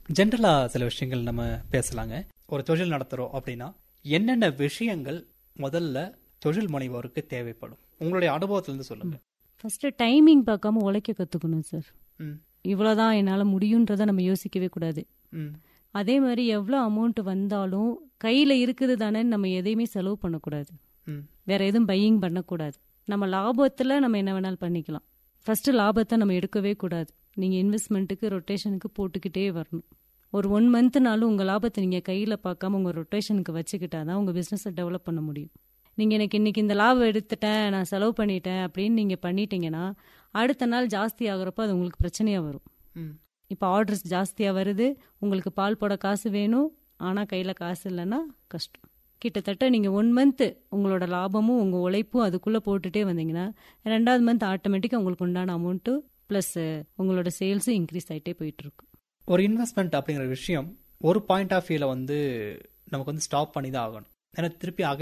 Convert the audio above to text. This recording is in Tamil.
ஜென்ரலா சில விஷயங்கள் நம்ம பேசலாங்க ஒரு தொழில் நடத்துறோம் அப்படின்னா என்னென்ன விஷயங்கள் முதல்ல தொழில் முனைவோருக்கு தேவைப்படும் உங்களுடைய அனுபவத்துல இருந்து சொல்லுங்க ஃபர்ஸ்ட் டைமிங் பார்க்காம உழைக்க கத்துக்கணும் சார் ம், இவ்வளவுதான் என்னால முடியுன்றத நம்ம யோசிக்கவே கூடாது ம், அதே மாதிரி எவ்வளோ அமௌண்ட் வந்தாலும் கையில இருக்குது தானே நம்ம எதையுமே செலவு பண்ணக்கூடாது ம், வேற எதுவும் பையிங் பண்ணக்கூடாது நம்ம லாபத்துல நம்ம என்ன வேணாலும் பண்ணிக்கலாம் ஃபர்ஸ்ட் லாபத்தை நம்ம எடுக்கவே கூடாது நீங்க இன்வெஸ்ட்மெண்ட்டுக்கு ரொட்டேஷனுக்கு போட்டுக்கிட்டே வரணும் ஒரு ஒன் மந்த்னாலும் உங்க லாபத்தை நீங்க கையில பார்க்காம உங்க ரொட்டேஷனுக்கு வச்சுக்கிட்டாதான் உங்க பிசினஸை டெவலப் பண்ண முடியும் நீங்க எனக்கு இன்னைக்கு இந்த லாபம் எடுத்துட்டேன் நான் செலவு பண்ணிட்டேன் அப்படின்னு நீங்க பண்ணிட்டீங்கன்னா அடுத்த நாள் ஜாஸ்தி ஆகுறப்ப அது உங்களுக்கு பிரச்சனையா வரும் ம், இப்போ ஆர்டர்ஸ் ஜாஸ்தியா வருது உங்களுக்கு பால் போட காசு வேணும் ஆனா கையில காசு இல்லைன்னா கஷ்டம் கிட்டத்தட்ட நீங்க ஒன் மந்த் உங்களோட லாபமும் உங்க உழைப்பும் அதுக்குள்ள போட்டுட்டே வந்தீங்கன்னா ரெண்டாவது மந்த் ஆட்டோமேட்டிக்கா உங்களுக்கு உண்டான அமௌண்ட்டு ப்ளஸ் உங்களோட சேல்ஸும் இன்க்ரீஸ் ஆயிட்டே போயிட்டு இருக்கும் ஒரு இன்வெஸ்ட்மெண்ட் அப்படிங்கிற விஷயம் ஒரு பாயிண்ட் ஆஃப் வியூல வந்து நமக்கு வந்து ஸ்டாப் பண்ணி தான் ஆகணும் ஏன்னா திருப்பி